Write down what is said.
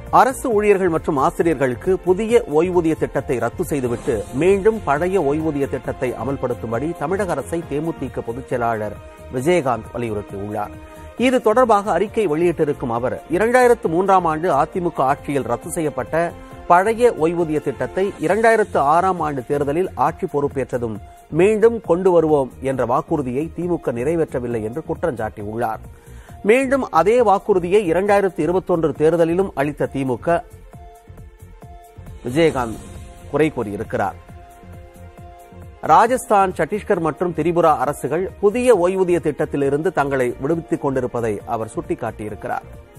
அரசு ஊழியர்கள் மற்றும் ஆசிரியர்களுக்கு புதிய ஓய்வூதிய திட்டத்தை ரத்து செய்துவிட்டு மீண்டும் பழைய ஓய்வூதிய திட்டத்தை அமல்படுத்தும்படி தமிழக அரசை தேமுதிக பொதுச் செயலாளர் விஜயகாந்த் வலியுறுத்தியுள்ளார் இது தொடர்பாக அறிக்கை வெளியிட்டிருக்கும் அவர் இரண்டாயிரத்து மூன்றாம் ஆண்டு அதிமுக ஆட்சியில் ரத்து செய்யப்பட்ட பழைய ஓய்வூதிய திட்டத்தை இரண்டாயிரத்து ஆறாம் ஆண்டு தேர்தலில் ஆட்சி பொறுப்பேற்றதும் மீண்டும் கொண்டு வருவோம் என்ற வாக்குறுதியை திமுக நிறைவேற்றவில்லை என்று குற்றம் சாட்டியுள்ளார் மீண்டும் அதே வாக்குறுதியை இரண்டாயிரத்து இருபத்தொன்று தேர்தலிலும் அளித்த திமுக விஜயகாந்த் குறை கூறியிருக்கிறார் ராஜஸ்தான் சத்தீஸ்கர் மற்றும் திரிபுரா அரசுகள் புதிய ஓய்வூதிய திட்டத்திலிருந்து தங்களை விடுவித்துக் கொண்டிருப்பதை அவர் சுட்டிக்காட்டியிருக்கிறார்